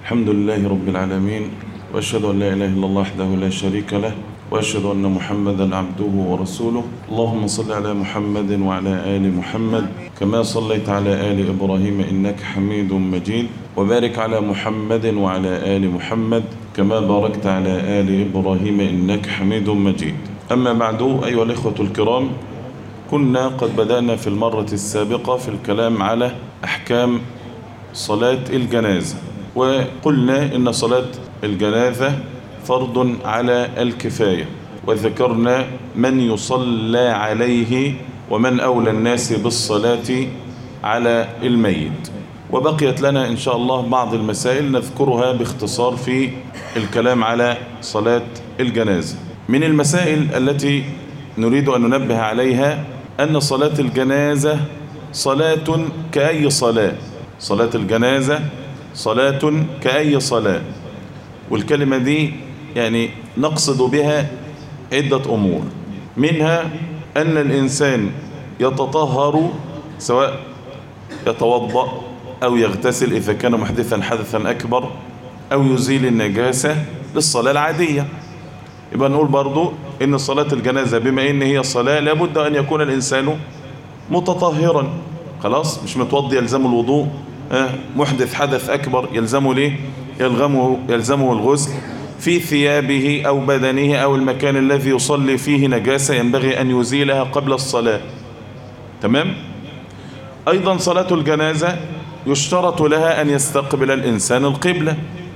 الحمد لله رب العالمين وأشهد أن لا إله إلا الله وحده لا شريك له وأشهد أن محمدا عبده ورسوله اللهم صل على محمد وعلى آل محمد كما صليت على آل إبراهيم إنك حميد مجيد وبارك على محمد وعلى آل محمد كما باركت على آل إبراهيم إنك حميد مجيد أما بعد أيها الإخوة الكرام كنا قد بدأنا في المرة السابقة في الكلام على أحكام صلاة الجنازة وقلنا إن صلاة الجنازة فرض على الكفاية وذكرنا من يصلى عليه ومن أولى الناس بالصلاة على الميت وبقيت لنا إن شاء الله بعض المسائل نذكرها باختصار في الكلام على صلاة الجنازة من المسائل التي نريد أن ننبه عليها أن صلاة الجنازة صلاة كأي صلاة صلاة الجنازة صلاة كأي صلاة والكلمة دي يعني نقصد بها عدة أمور منها أن الإنسان يتطهر سواء يتوضأ أو يغتسل إذا كان محدثا حدثا أكبر أو يزيل النجاسة للصلاة العادية يبقى نقول برضو إن صلاة الجنازة بما إن هي صلاة لابد أن يكون الإنسان متطهرا خلاص مش متوضي يلزمه الوضوء آه محدث حدث أكبر يلزمه ليه يلزمه, يلزمه الغسل في ثيابه أو بدنه أو المكان الذي يصلي فيه نجاسة ينبغي أن يزيلها قبل الصلاة تمام أيضا صلاة الجنازة يشترط لها أن يستقبل الإنسان القبلة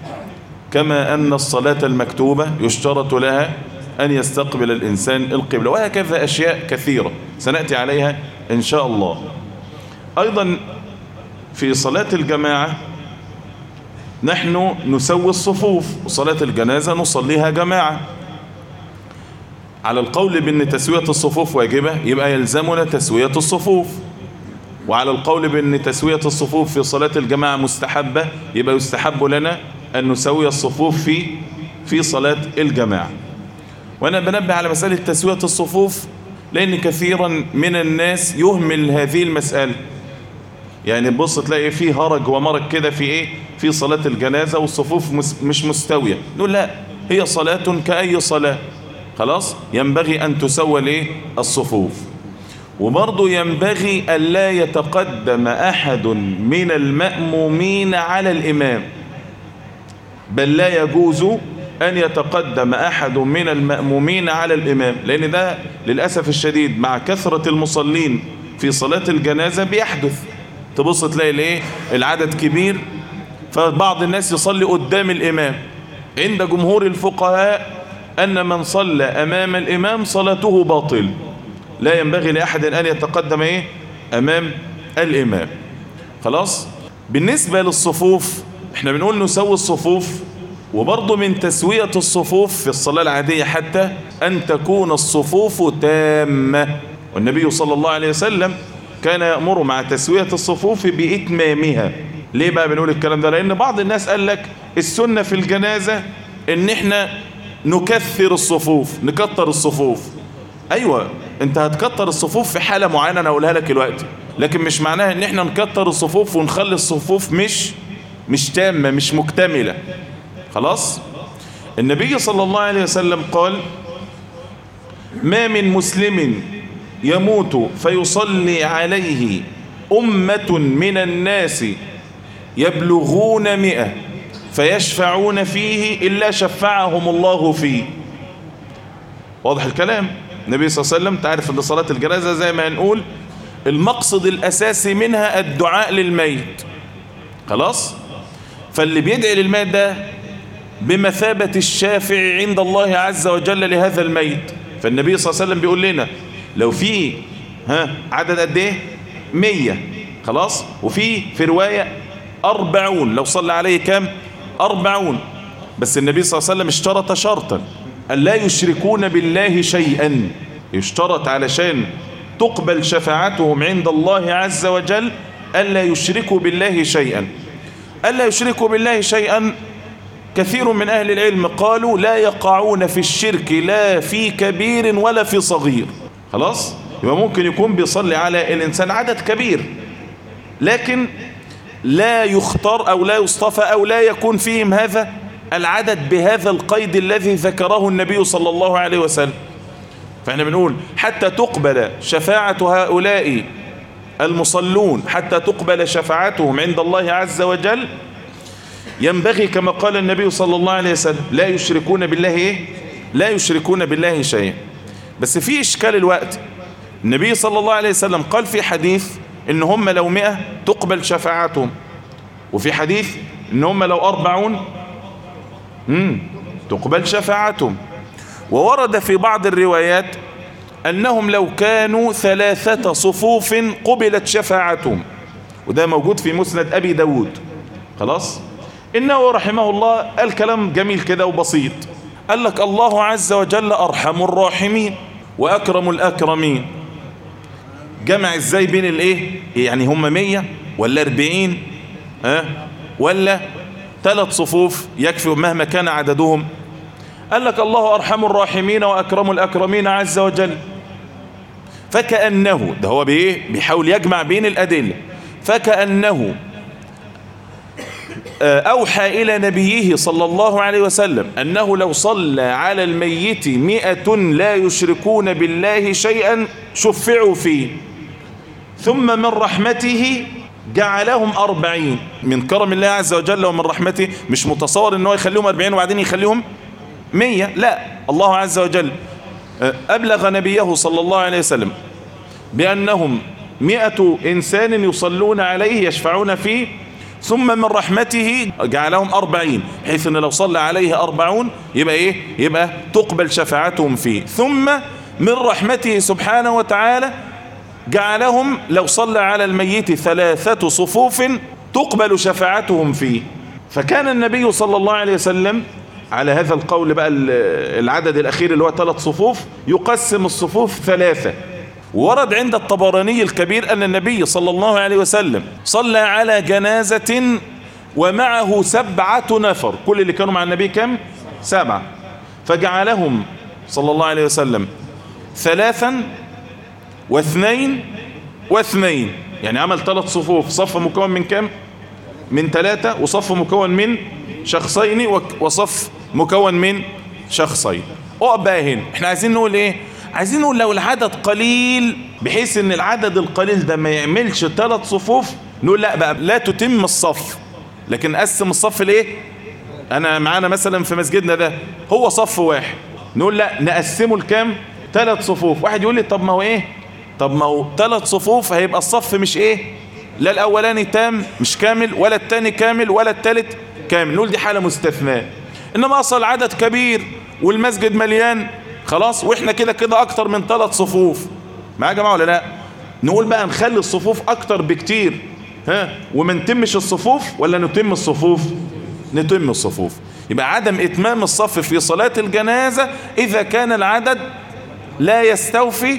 كما أن الصلاة المكتوبة يشترط لها أن يستقبل الإنسان القبلة وهكذا أشياء كثيرة سنأتي عليها إن شاء الله أيضا في صلاة الجماعة نحن نسوي الصفوف وصلاة الجنازة نصليها جماعة على القول بأن تسوية الصفوف واجبة يبقى يلزمنا تسوية الصفوف وعلى القول بأن تسوية الصفوف في صلاة الجماعة مستحبة يبقى يستحب لنا أن نسوي الصفوف في في صلاة الجماعة وأنا بنبه على مسألة تسوية الصفوف لأن كثيرا من الناس يهمل هذه المسألة يعني بص تلاقي فيه هرج ومرج كده في ايه في صلاة الجنازة والصفوف مش مستوية نقول لا هي صلاة كأي صلاة خلاص ينبغي أن تسوى الايه الصفوف وبرضه ينبغي ألا يتقدم أحد من المأمومين على الإمام بل لا يجوز أن يتقدم أحد من المأمومين على الإمام لأن ده للأسف الشديد مع كثرة المصلين في صلاة الجنازة بيحدث تبص تلاقي الايه العدد كبير فبعض الناس يصلي قدام الإمام عند جمهور الفقهاء أن من صلى أمام الإمام صلاته باطل لا ينبغي لأحد أن يتقدم إيه أمام الإمام خلاص بالنسبة للصفوف احنا بنقول نسوي الصفوف وبرضه من تسوية الصفوف في الصلاة العادية حتى أن تكون الصفوف تامة والنبي صلى الله عليه وسلم كان يأمر مع تسوية الصفوف بإتمامها ليه بقى بنقول الكلام ده لأن بعض الناس قال لك السنة في الجنازة ان احنا نكثر الصفوف نكتر الصفوف ايوه انت هتكتر الصفوف في حالة معينة انا اقولها لك دلوقتي لكن مش معناها ان احنا نكتر الصفوف ونخلي الصفوف مش مش تامة مش مكتملة خلاص النبي صلى الله عليه وسلم قال ما من مسلم يموت فيصلي عليه أمة من الناس يبلغون مئة فيشفعون فيه إلا شفعهم الله فيه واضح الكلام النبي صلى الله عليه وسلم تعرف أن صلاة الجنازة زي ما نقول المقصد الأساسي منها الدعاء للميت خلاص فاللي بيدعي للميت ده بمثابة الشافع عند الله عز وجل لهذا الميت فالنبي صلى الله عليه وسلم بيقول لنا لو في ها عدد قد ايه مية خلاص وفي في رواية أربعون لو صلى عليه كام أربعون بس النبي صلى الله عليه وسلم اشترط شرطا أن لا يشركون بالله شيئا يشترط علشان تقبل شفاعتهم عند الله عز وجل ألا يشركوا بالله شيئا ألا يشركوا بالله شيئا كثير من أهل العلم قالوا لا يقعون في الشرك لا في كبير ولا في صغير خلاص يبقى ممكن يكون بيصلي على الإنسان عدد كبير لكن لا يختار أو لا يصطفى أو لا يكون فيهم هذا العدد بهذا القيد الذي ذكره النبي صلى الله عليه وسلم فاحنا بنقول حتى تقبل شفاعة هؤلاء المصلون حتى تقبل شفاعتهم عند الله عز وجل ينبغي كما قال النبي صلى الله عليه وسلم لا يشركون بالله ايه لا يشركون بالله شيئا بس في اشكال الوقت النبي صلى الله عليه وسلم قال في حديث ان هم لو مئة تقبل شفاعتهم وفي حديث ان هم لو اربعون مم تقبل شفاعتهم وورد في بعض الروايات انهم لو كانوا ثلاثة صفوف قبلت شفاعتهم وده موجود في مسند ابي داود خلاص انه رحمه الله الكلام جميل كده وبسيط قال لك الله عز وجل ارحم الراحمين واكرم الاكرمين جمع ازاي بين الايه يعني هم مية ولا اربعين ها ولا ثلاث صفوف يكفي مهما كان عددهم قال لك الله ارحم الراحمين واكرم الاكرمين عز وجل فكأنه ده هو بايه بيحاول يجمع بين الادله فكأنه أوحى إلى نبيه صلى الله عليه وسلم أنه لو صلى على الميت مئة لا يشركون بالله شيئا شفعوا فيه ثم من رحمته جعلهم أربعين من كرم الله عز وجل ومن رحمته مش متصور أنه يخليهم أربعين وبعدين يخليهم مية لا الله عز وجل أبلغ نبيه صلى الله عليه وسلم بأنهم مئة إنسان يصلون عليه يشفعون فيه ثم من رحمته جعلهم أربعين حيث أن لو صلى عليه أربعون يبقى إيه يبقى تقبل شفاعتهم فيه ثم من رحمته سبحانه وتعالى جعلهم لو صلى على الميت ثلاثة صفوف تقبل شفاعتهم فيه فكان النبي صلى الله عليه وسلم على هذا القول بقى العدد الأخير اللي هو ثلاث صفوف يقسم الصفوف ثلاثة ورد عند الطبراني الكبير أن النبي صلى الله عليه وسلم صلى على جنازة ومعه سبعة نفر كل اللي كانوا مع النبي كم؟ سبعة فجعلهم صلى الله عليه وسلم ثلاثا واثنين واثنين يعني عمل ثلاث صفوف صف مكون من كم؟ من ثلاثة وصف مكون من شخصين وصف مكون من شخصين اقف بقى هنا احنا عايزين نقول ايه عايزين نقول لو العدد قليل بحيث ان العدد القليل ده ما يعملش ثلاث صفوف نقول لا بقى لا تتم الصف لكن قسم الصف لايه انا معانا مثلا في مسجدنا ده هو صف واحد نقول لا نقسمه لكام ثلاث صفوف واحد يقول لي طب ما هو ايه طب ما هو ثلاث صفوف هيبقى الصف مش ايه لا الاولاني تام مش كامل ولا الثاني كامل ولا الثالث كامل نقول دي حالة مستثناء انما اصل عدد كبير والمسجد مليان خلاص واحنا كده كده اكتر من ثلاث صفوف معايا يا جماعه ولا لا نقول بقى نخلي الصفوف اكتر بكتير ها وما نتمش الصفوف ولا نتم الصفوف نتم الصفوف يبقى عدم اتمام الصف في صلاة الجنازة اذا كان العدد لا يستوفي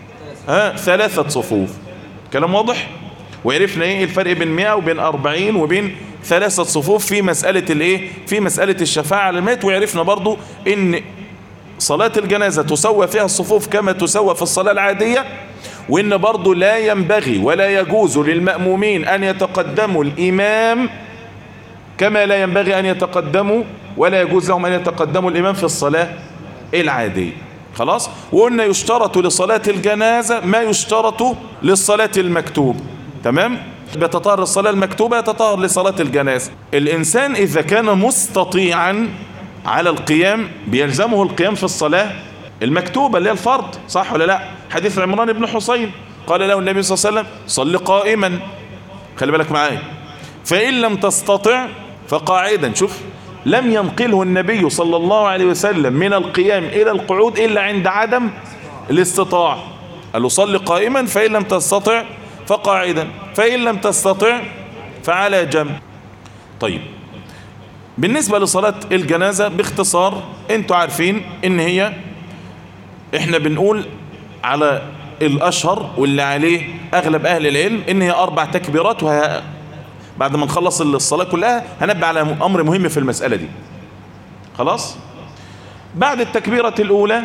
ها ثلاثة صفوف كلام واضح وعرفنا ايه الفرق بين 100 وبين 40 وبين ثلاثة صفوف في مسألة الايه في مسألة الشفاعة على الميت وعرفنا برضو ان صلاة الجنازة تسوى فيها الصفوف كما تسوى في الصلاة العادية وان برضو لا ينبغي ولا يجوز للمأمومين ان يتقدموا الامام كما لا ينبغي ان يتقدموا ولا يجوز لهم ان يتقدموا الامام في الصلاة العادية خلاص وقلنا يشترط لصلاة الجنازة ما يشترط للصلاة المكتوب تمام بيتطهر الصلاة المكتوبة يتطهر لصلاة الجنازة الإنسان إذا كان مستطيعا على القيام بيلزمه القيام في الصلاة المكتوبة اللي هي الفرض صح ولا لا حديث عمران بن حسين قال له النبي صلى الله عليه وسلم صل قائما خلي بالك معايا فإن لم تستطع فقاعدا شوف لم ينقله النبي صلى الله عليه وسلم من القيام إلى القعود إلا عند عدم الاستطاع قال له صل قائما فإن لم تستطع فقاعدا فإن لم تستطع فعلى جنب طيب بالنسبة لصلاة الجنازة باختصار انتوا عارفين ان هي احنا بنقول على الاشهر واللي عليه اغلب اهل العلم ان هي اربع تكبيرات وه... بعد ما نخلص الصلاة كلها هنبه على امر مهم في المسألة دي خلاص بعد التكبيرة الاولى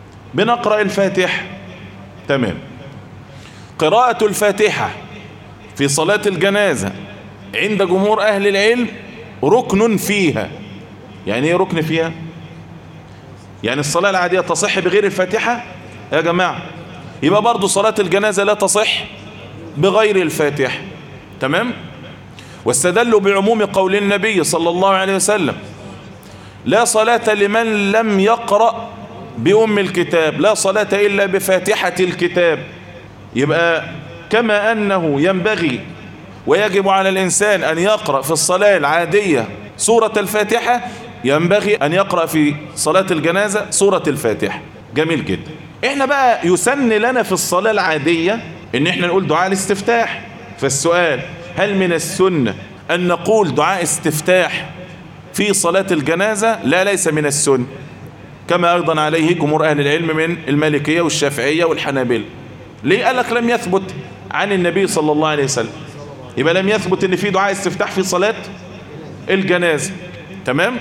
بنقرأ الفاتحة تمام قراءة الفاتحة في صلاة الجنازة عند جمهور أهل العلم ركن فيها يعني ايه ركن فيها يعني الصلاة العادية تصح بغير الفاتحة يا جماعة يبقى برضو صلاة الجنازة لا تصح بغير الفاتحة تمام واستدلوا بعموم قول النبي صلى الله عليه وسلم لا صلاة لمن لم يقرأ بأم الكتاب لا صلاة إلا بفاتحة الكتاب يبقى كما أنه ينبغي ويجب على الإنسان أن يقرأ في الصلاة العادية سورة الفاتحة ينبغي أن يقرأ في صلاة الجنازة سورة الفاتحة جميل جدا احنا بقى يسن لنا في الصلاة العادية ان احنا نقول دعاء الاستفتاح فالسؤال هل من السنة ان نقول دعاء استفتاح في صلاة الجنازة لا ليس من السنة كما ايضا عليه جمهور اهل العلم من المالكية والشافعية والحنابلة ليه قال لك لم يثبت عن النبي صلى الله عليه وسلم يبقى لم يثبت ان في دعاء استفتاح في صلاة الجنازة تمام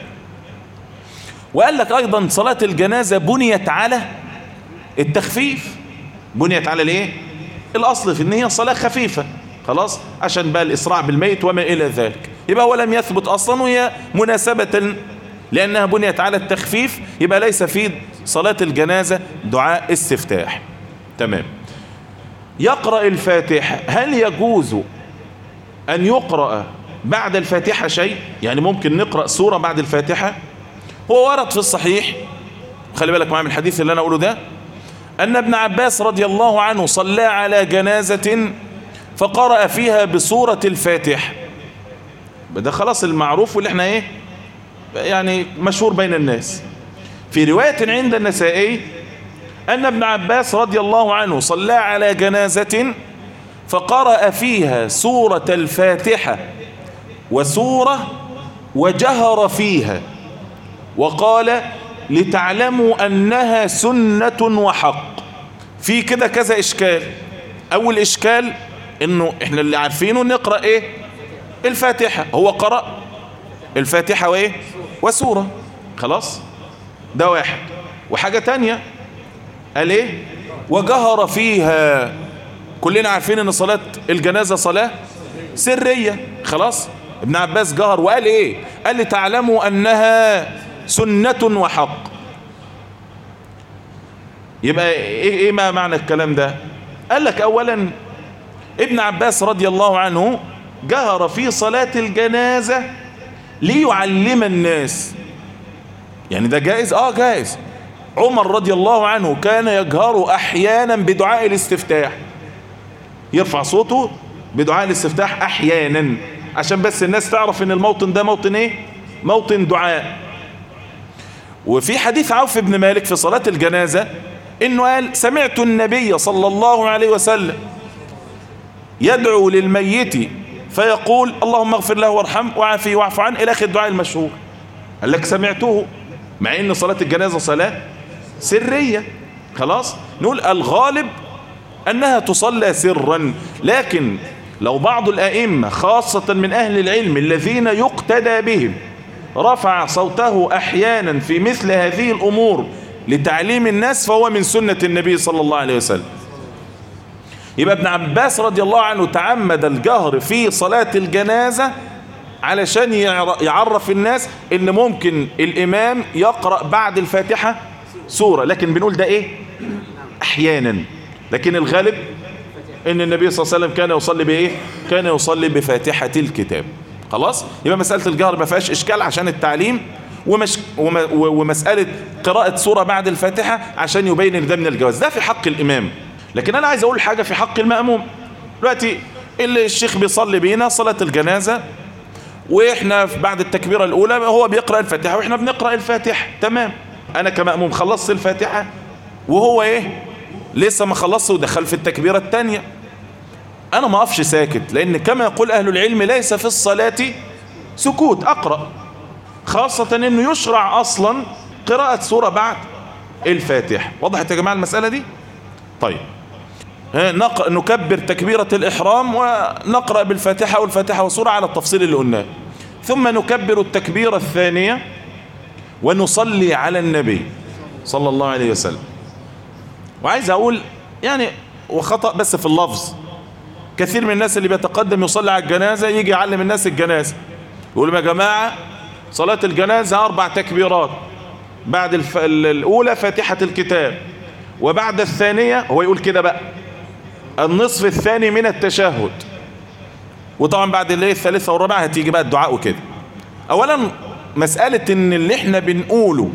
وقال لك ايضا صلاة الجنازة بنيت على التخفيف بنيت على الايه الاصل في ان هي صلاة خفيفة خلاص عشان بقى الاسراع بالميت وما الى ذلك يبقى هو لم يثبت اصلا وهي مناسبة لانها بنيت على التخفيف يبقى ليس في صلاة الجنازة دعاء استفتاح تمام يقرأ الفاتحة هل يجوز ان يقرأ بعد الفاتحة شيء يعني ممكن نقرأ سورة بعد الفاتحة هو ورد في الصحيح خلي بالك معايا من الحديث اللي انا اقوله ده ان ابن عباس رضي الله عنه صلى على جنازة فقرأ فيها بسورة الفاتحة ده خلاص المعروف واللي احنا ايه يعني مشهور بين الناس في رواية عند النسائي ان ابن عباس رضي الله عنه صلى على جنازة فقرأ فيها سورة الفاتحة وسورة وجهر فيها وقال لتعلموا أنها سنة وحق في كده كذا إشكال أول إشكال إنه إحنا اللي عارفينه نقرأ إيه الفاتحة هو قرأ الفاتحة وإيه وسورة خلاص ده واحد وحاجة تانية قال إيه وجهر فيها كلنا عارفين إن صلاة الجنازة صلاة سرية خلاص ابن عباس جهر وقال إيه قال لتعلموا أنها سنة وحق يبقى ايه, إيه ما معنى الكلام ده قال لك اولا ابن عباس رضي الله عنه جهر في صلاة الجنازة ليعلم الناس يعني ده جائز اه جائز عمر رضي الله عنه كان يجهر احيانا بدعاء الاستفتاح يرفع صوته بدعاء الاستفتاح احيانا عشان بس الناس تعرف ان الموطن ده موطن ايه موطن دعاء وفي حديث عوف بن مالك في صلاة الجنازة انه قال سمعت النبي صلى الله عليه وسلم يدعو للميت فيقول اللهم اغفر له وارحمه وعافيه واعف عنه الى اخر الدعاء المشهور قال لك سمعته مع ان صلاة الجنازة صلاة سرية خلاص نقول الغالب انها تصلى سرا لكن لو بعض الائمة خاصة من اهل العلم الذين يقتدى بهم رفع صوته احيانا في مثل هذه الامور لتعليم الناس فهو من سنة النبي صلى الله عليه وسلم يبقى ابن عباس رضي الله عنه تعمد الجهر في صلاة الجنازة علشان يعرف الناس ان ممكن الامام يقرأ بعد الفاتحة سورة لكن بنقول ده ايه احيانا لكن الغالب ان النبي صلى الله عليه وسلم كان يصلي بايه كان يصلي بفاتحة الكتاب خلاص يبقى مسألة الجهر ما فيهاش اشكال عشان التعليم ومش ومسألة قراءة سورة بعد الفاتحة عشان يبين ان ده من الجواز ده في حق الامام لكن انا عايز اقول حاجة في حق المأموم دلوقتي اللي الشيخ بيصلي بينا صلاة الجنازة واحنا بعد التكبيرة الاولى هو بيقرأ الفاتحة واحنا بنقرأ الفاتحة تمام انا كمأموم خلصت الفاتحة وهو ايه لسه ما خلصت ودخل في التكبيرة الثانية انا ما اقفش ساكت لان كما يقول اهل العلم ليس في الصلاة سكوت اقرأ خاصة انه يشرع اصلا قراءة سورة بعد الفاتحة وضحت يا جماعة المسألة دي طيب نكبر تكبيرة الإحرام ونقرأ بالفاتحة والفاتحة وسورة على التفصيل اللي قلناه ثم نكبر التكبيرة الثانية ونصلي على النبي صلى الله عليه وسلم وعايز أقول يعني وخطأ بس في اللفظ كثير من الناس اللي بيتقدم يصلي على الجنازة يجي يعلم الناس الجنازة يقول يا جماعة صلاة الجنازة أربع تكبيرات بعد الف... الأولى فاتحة الكتاب وبعد الثانية هو يقول كده بقى النصف الثاني من التشهد وطبعا بعد الليل الثالثة والرابعة هتيجي بقى الدعاء وكده أولا مسألة إن اللي احنا بنقوله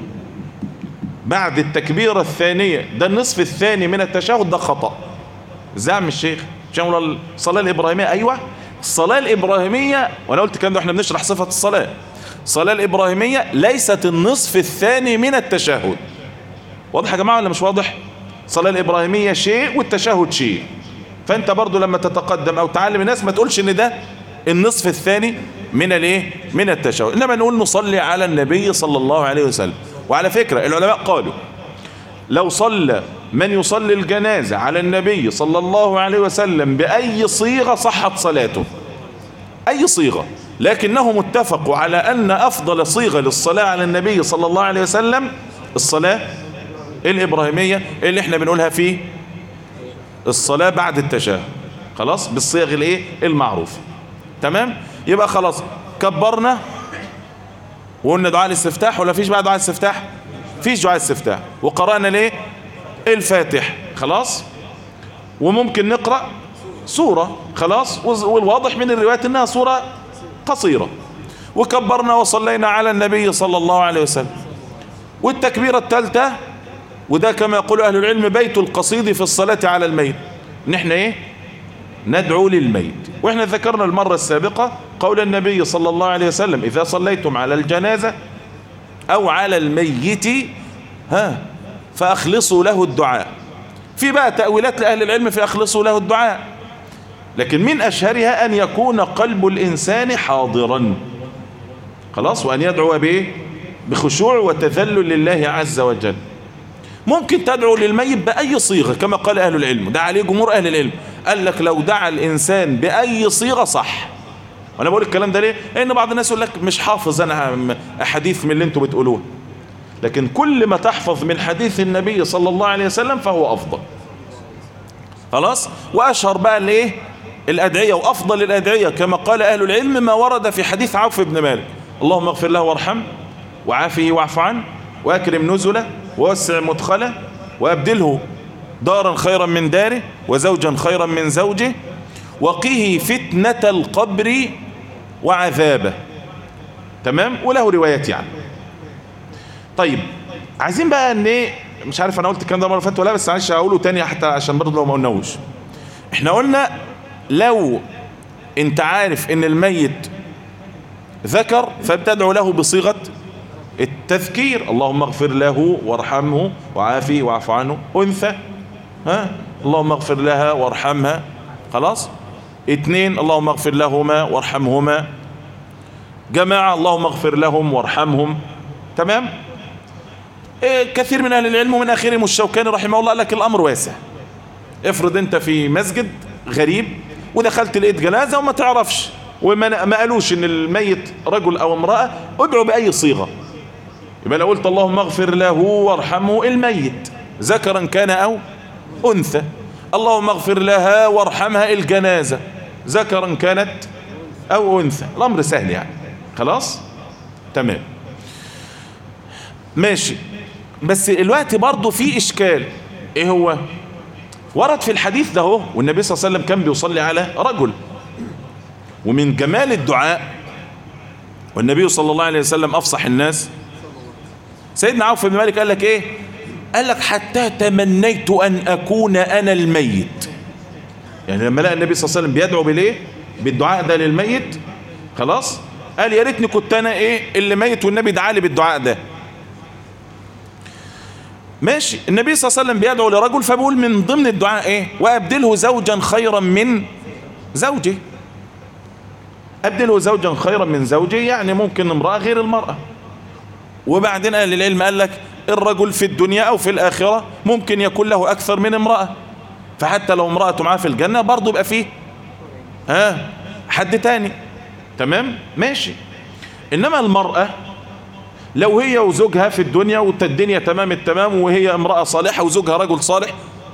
بعد التكبيرة الثانية ده النصف الثاني من التشهد ده خطأ زعم الشيخ شامل الصلاة الإبراهيمية أيوة الصلاة الإبراهيمية وأنا قلت الكلام ده احنا بنشرح صفة الصلاة الصلاة الإبراهيمية ليست النصف الثاني من التشهد واضح يا جماعة ولا مش واضح الصلاة الإبراهيمية شيء والتشهد شيء فأنت برضو لما تتقدم أو تعلم الناس ما تقولش إن ده النصف الثاني من الايه من التشهد انما نقول نصلي على النبي صلى الله عليه وسلم وعلى فكرة العلماء قالوا لو صلى من يصلي الجنازة على النبي صلى الله عليه وسلم بأي صيغة صحت صلاته أي صيغة لكنهم اتفقوا على أن أفضل صيغة للصلاة على النبي صلى الله عليه وسلم الصلاة الإبراهيمية اللي احنا بنقولها في الصلاة بعد التشهد خلاص بالصيغ الايه المعروفة تمام يبقى خلاص كبرنا وقلنا دعاء الاستفتاح ولا فيش بقى دعاء الاستفتاح فيش دعاء الاستفتاح وقرأنا ليه الفاتح خلاص وممكن نقرأ سورة خلاص والواضح من الروايات انها سورة قصيرة وكبرنا وصلينا على النبي صلى الله عليه وسلم والتكبيرة الثالثة وده كما يقول أهل العلم بيت القصيد في الصلاة على الميت نحن ايه ندعو للميت واحنا ذكرنا المرة السابقة قول النبي صلى الله عليه وسلم إذا صليتم على الجنازة أو على الميت ها فأخلصوا له الدعاء في بقى تأويلات لأهل العلم في أخلصوا له الدعاء لكن من أشهرها أن يكون قلب الإنسان حاضرا خلاص وأن يدعو بإيه بخشوع وتذلل لله عز وجل ممكن تدعو للميت بأي صيغة كما قال أهل العلم ده عليه جمهور أهل العلم قال لك لو دعا الإنسان بأي صيغة صح وانا بقول الكلام ده ليه لان بعض الناس يقول لك مش حافظ انا احاديث من اللي انتوا بتقولوه لكن كل ما تحفظ من حديث النبي صلى الله عليه وسلم فهو افضل خلاص واشهر بقى الايه الادعيه وافضل الادعيه كما قال اهل العلم ما ورد في حديث عوف بن مالك اللهم اغفر له وارحمه وعافه واعف عنه واكرم نزله ووسع مدخله وابدله دارا خيرا من داره وزوجا خيرا من زوجه وقه فتنة القبر وعذابه تمام وله روايات يعني طيب عايزين بقى ان ايه مش عارف انا قلت الكلام ده مره فاتت ولا بس معلش هقوله تاني حتى عشان برضه لو ما قلناهوش احنا قلنا لو انت عارف ان الميت ذكر فبتدعو له بصيغه التذكير اللهم اغفر له وارحمه وعافيه واعف عنه انثى ها اللهم اغفر لها وارحمها خلاص اتنين اللهم اغفر لهما وارحمهما جماعة اللهم اغفر لهم وارحمهم تمام إيه كثير من اهل العلم ومن اخرهم الشوكاني رحمه الله قال لك الامر واسع افرض انت في مسجد غريب ودخلت لقيت جنازة وما تعرفش وما ما قالوش ان الميت رجل او امرأة ادعو باي صيغة يبقى لو قلت اللهم اغفر له وارحمه الميت ذكرا كان او انثى اللهم اغفر لها وارحمها الجنازة ذكرا كانت او انثى الامر سهل يعني خلاص تمام ماشي بس الوقت برضه في اشكال ايه هو ورد في الحديث ده هو والنبي صلى الله عليه وسلم كان بيصلي على رجل ومن جمال الدعاء والنبي صلى الله عليه وسلم افصح الناس سيدنا عوف بن مالك قال لك ايه قال لك حتى تمنيت ان اكون انا الميت يعني لما لقى النبي صلى الله عليه وسلم بيدعو بالايه بالدعاء ده للميت خلاص قال يا ريتني كنت انا ايه اللي ميت والنبي دعا لي بالدعاء ده ماشي النبي صلى الله عليه وسلم بيدعو لرجل فبقول من ضمن الدعاء ايه وابدله زوجا خيرا من زوجه ابدله زوجا خيرا من زوجه يعني ممكن امرأة غير المرأة وبعدين اهل العلم قال لك الرجل في الدنيا او في الاخرة ممكن يكون له اكثر من امرأة فحتى لو امرأة معاه في الجنة برضه يبقى فيه ها حد تاني تمام ماشي انما المرأة لو هي وزوجها في الدنيا والدنيا تمام التمام وهي امرأة صالحة وزوجها رجل صالح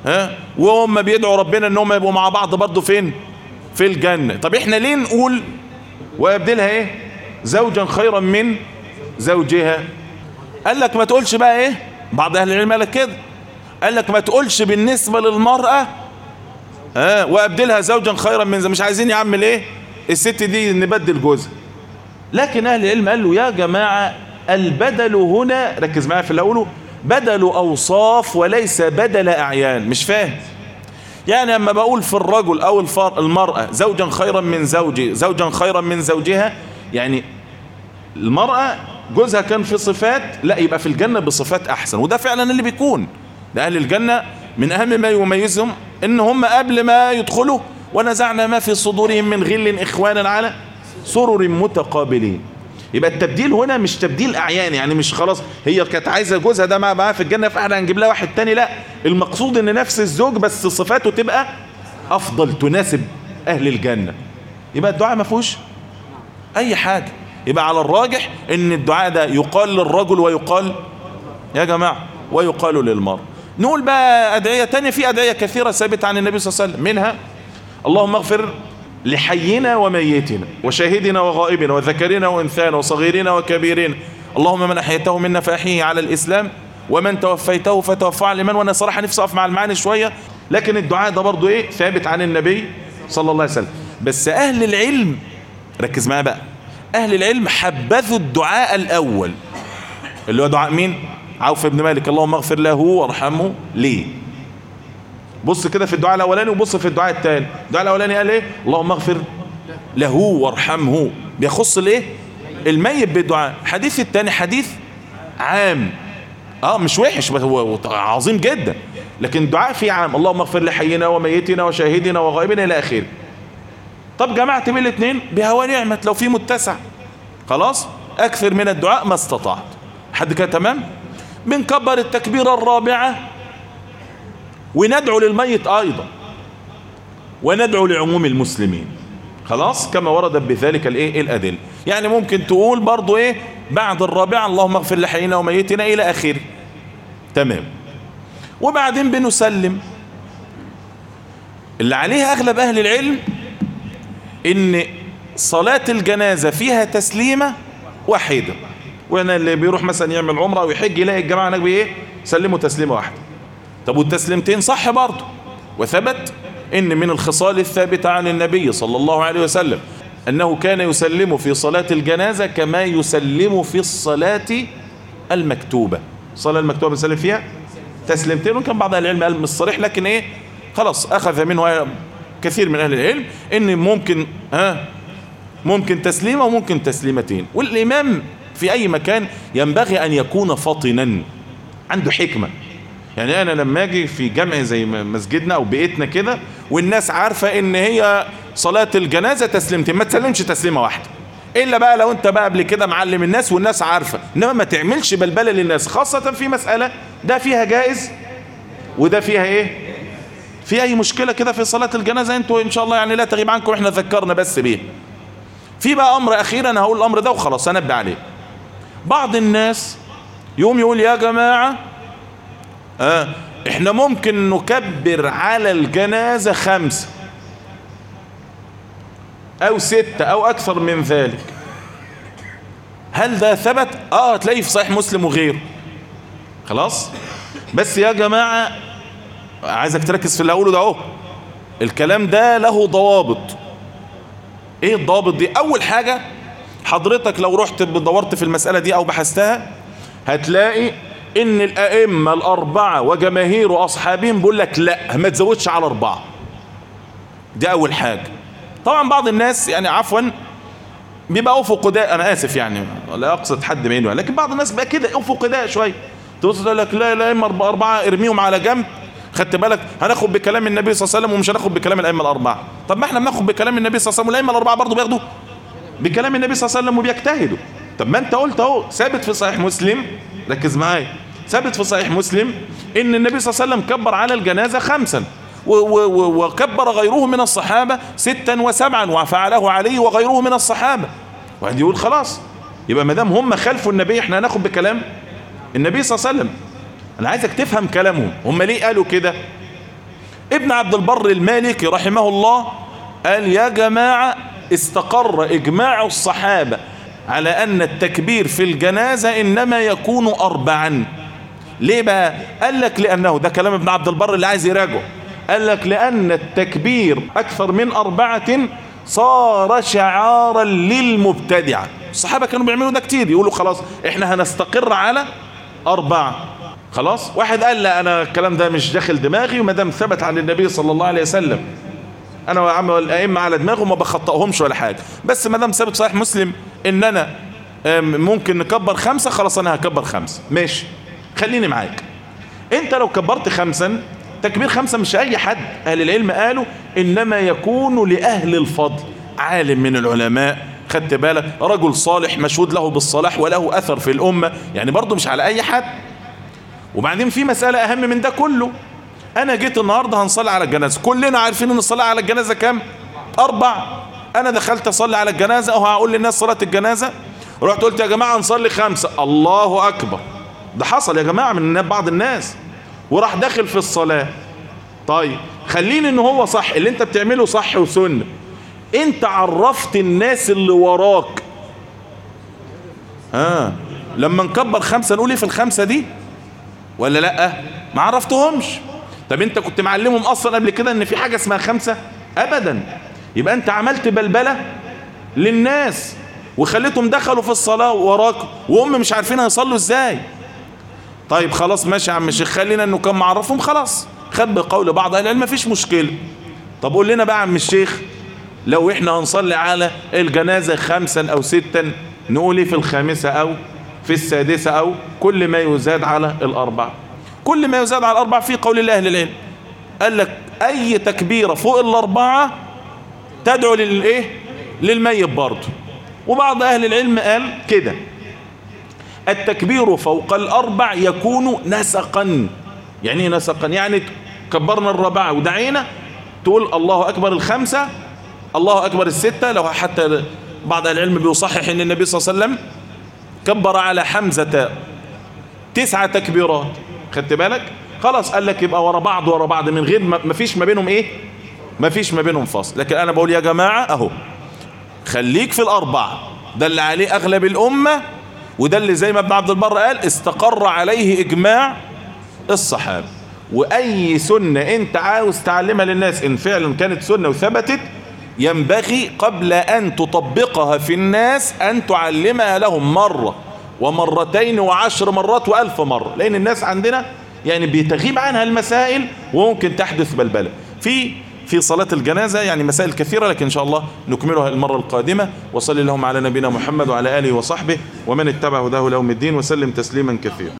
ها وهم بيدعوا ربنا ان هم يبقوا مع بعض برضه فين في الجنة طب احنا ليه نقول ويبدلها ايه زوجا خيرا من زوجها قال لك ما تقولش بقى ايه بعض اهل العلم قال لك كده قال لك ما تقولش بالنسبة للمرأة ها وابدلها زوجا خيرا من زوجها مش عايزين يا عم ايه الست دي نبدل جوزها لكن اهل العلم قال له يا جماعة البدل هنا ركز معايا في الاول بدل اوصاف وليس بدل اعيان مش فاهم يعني اما بقول في الرجل او المرأة زوجا خيرا من زوجي زوجا خيرا من زوجها يعني المرأة جوزها كان في صفات لا يبقى في الجنة بصفات احسن وده فعلا اللي بيكون ده اهل الجنة من اهم ما يميزهم ان هم قبل ما يدخلوا ونزعنا ما في صدورهم من غل اخوانا على سرر متقابلين يبقى التبديل هنا مش تبديل اعيان يعني مش خلاص هي كانت عايزه جوزها ده معاها في الجنه فاحنا هنجيب لها واحد تاني لا المقصود ان نفس الزوج بس صفاته تبقى افضل تناسب اهل الجنه يبقى الدعاء ما فيهوش اي حاجه يبقى على الراجح ان الدعاء ده يقال للرجل ويقال يا جماعه ويقال للمرء نقول بقى ادعيه تانية في ادعيه كثيره ثابته عن النبي صلى الله عليه وسلم منها اللهم اغفر لحينا وميتنا وشاهدنا وغائبنا وذكرنا وانثانا وصغيرنا وكبيرنا اللهم من احييته منا فاحيه على الاسلام ومن توفيته فتوفى على الايمان وانا صراحه نفسي اقف مع المعاني شويه لكن الدعاء ده برضو ايه ثابت عن النبي صلى الله عليه وسلم بس اهل العلم ركز معايا بقى اهل العلم حبذوا الدعاء الاول اللي هو دعاء مين عوف بن مالك اللهم اغفر له وارحمه ليه بص كده في الدعاء الاولاني وبص في الدعاء الثاني الدعاء الاولاني قال ايه اللهم اغفر له وارحمه بيخص الايه الميت بالدعاء الحديث الثاني حديث عام اه مش وحش بس هو عظيم جدا لكن الدعاء فيه عام اللهم اغفر لحينا وميتنا وشاهدنا وغائبنا الى اخره طب جمعت بين الاثنين بهوى نعمة لو في متسع خلاص اكثر من الدعاء ما استطعت حد كده تمام بنكبر التكبيرة الرابعة وندعو للميت ايضا وندعو لعموم المسلمين خلاص كما وردت بذلك الايه الادله يعني ممكن تقول برضو ايه بعد الرابعه اللهم اغفر لحينا وميتنا الى اخره تمام وبعدين بنسلم اللي عليها اغلب اهل العلم ان صلاة الجنازة فيها تسليمة واحدة وانا اللي بيروح مثلا يعمل عمره او يحج يلاقي الجماعة هناك بايه سلموا تسليمة واحدة طب والتسليمتين صح برضه وثبت ان من الخصال الثابتة عن النبي صلى الله عليه وسلم انه كان يسلم في صلاة الجنازة كما يسلم في الصلاة المكتوبة الصلاة المكتوبة بيسلم فيها تسليمتين وكان بعض اهل العلم قال مش صريح لكن ايه خلاص اخذ منه كثير من اهل العلم ان ممكن ها ممكن تسليمة وممكن تسليمتين والامام في اي مكان ينبغي ان يكون فطنا عنده حكمة يعني انا لما اجي في جمع زي مسجدنا او بيئتنا كده والناس عارفة ان هي صلاة الجنازة تسليمتين ما تسلمش تسليمة واحدة الا بقى لو انت بقى قبل كده معلم الناس والناس عارفة انما ما تعملش بلبلة للناس خاصة في مسألة ده فيها جائز وده فيها ايه في اي مشكلة كده في صلاة الجنازة انتوا ان شاء الله يعني لا تغيب عنكم احنا ذكرنا بس بيه في بقى امر اخير انا هقول الامر ده وخلاص انبه عليه بعض الناس يوم يقول يا جماعة اه احنا ممكن نكبر على الجنازة خمسة او ستة او اكثر من ذلك هل ده ثبت اه تلاقيه في صحيح مسلم وغيره خلاص بس يا جماعة عايزك تركز في اللي اقوله ده اهو الكلام ده له ضوابط ايه الضوابط دي اول حاجة حضرتك لو رحت دورت في المسألة دي او بحثتها هتلاقي ان الائمة الاربعة وجماهير واصحابهم بيقول لك لا ما تزودش على اربعة دي اول حاجة طبعا بعض الناس يعني عفوا بيبقى افق داء انا اسف يعني لا اقصد حد منه لكن بعض الناس بقى كده افق داء شويه توصل تقول لك لا لا اما اربعه ارميهم على جنب خدت بالك هناخد بكلام النبي صلى الله عليه وسلم ومش هناخد بكلام الائمه الاربعه طب ما احنا بناخد بكلام النبي صلى الله عليه وسلم والائمه الاربعه برضه بياخدوا بكلام النبي صلى الله عليه وسلم وبيجتهدوا طب ما انت قلت اهو ثابت في صحيح مسلم ركز معايا ثابت في صحيح مسلم ان النبي صلى الله عليه وسلم كبر على الجنازه خمسا وكبر غيره من الصحابة ستا وسبعا وفعله علي وغيره من الصحابة واحد يقول خلاص يبقى ما دام هم خلفوا النبي احنا هناخد بكلام النبي صلى الله عليه وسلم انا عايزك تفهم كلامهم هم ليه قالوا كده ابن عبد البر المالكي رحمه الله قال يا جماعة استقر إجماع الصحابة على أن التكبير في الجنازة إنما يكون أربعا ليه بقى قال لك لأنه ده كلام ابن عبد البر اللي عايز يراجعه قال لك لأن التكبير أكثر من أربعة صار شعارا للمبتدعة الصحابة كانوا بيعملوا ده كتير يقولوا خلاص احنا هنستقر على أربعة خلاص واحد قال لا أنا الكلام ده مش داخل دماغي وما دام ثبت عن النبي صلى الله عليه وسلم أنا وعم الأئمة على دماغه ما بخطئهمش ولا حاجة بس ما دام ثابت صحيح مسلم إن أنا ممكن نكبر خمسة خلاص أنا هكبر خمسة ماشي خليني معاك أنت لو كبرت خمسا تكبير خمسة مش أي حد أهل العلم قالوا إنما يكون لأهل الفضل عالم من العلماء خدت بالك رجل صالح مشهود له بالصلاح وله أثر في الأمة يعني برضه مش على أي حد وبعدين في مسألة أهم من ده كله أنا جيت النهاردة هنصلي على الجنازة كلنا عارفين إن الصلاة على الجنازة كام أربع أنا دخلت أصلي على الجنازة أو هقول للناس صلاة الجنازة رحت قلت يا جماعة نصلي خمسة الله أكبر ده حصل يا جماعة من بعض الناس وراح داخل في الصلاة طيب خليني ان هو صح اللي انت بتعمله صح وسنة انت عرفت الناس اللي وراك ها لما نكبر خمسة نقول ايه في الخمسة دي ولا لا ما عرفتهمش طب انت كنت معلمهم اصلا قبل كده ان في حاجة اسمها خمسة ابدا يبقى انت عملت بلبلة للناس وخليتهم دخلوا في الصلاة وراك وهم مش عارفين هيصلوا ازاي طيب خلاص ماشي يا عم الشيخ خلينا انه كان معرفهم خلاص خد بقول بعض اهل العلم مفيش مشكله طب قول لنا بقى يا عم الشيخ لو احنا هنصلي على الجنازه خمسا او ستا نقول ايه في الخامسه او في السادسه او كل ما يزاد على الاربعه كل ما يزاد على الاربعه في قول الله اهل العلم قال لك اي تكبيره فوق الاربعه تدعو للايه للميت برضه وبعض اهل العلم قال كده التكبير فوق الأربع يكون نسقا يعني ايه نسقا يعني كبرنا الرابعة ودعينا تقول الله أكبر الخمسة الله أكبر الستة لو حتى بعض العلم بيصحح أن النبي صلى الله عليه وسلم كبر على حمزة تسعة تكبيرات خدت بالك خلاص قال لك يبقى ورا بعض ورا بعض من غير ما فيش ما بينهم ايه ما فيش ما بينهم فصل لكن انا بقول يا جماعة اهو خليك في الاربعة ده اللي عليه اغلب الامة وده اللي زي ما ابن عبد البر قال استقر عليه اجماع الصحابة واي سنة انت عاوز تعلمها للناس ان فعلا كانت سنة وثبتت ينبغي قبل ان تطبقها في الناس ان تعلمها لهم مرة ومرتين وعشر مرات والف مرة لان الناس عندنا يعني بيتغيب عنها المسائل وممكن تحدث بلبلة في في صلاة الجنازة يعني مسائل كثيرة لكن إن شاء الله نكملها المرة القادمة وصلي اللهم على نبينا محمد وعلى آله وصحبه ومن اتبع هداه لهم الدين وسلم تسليما كثيرا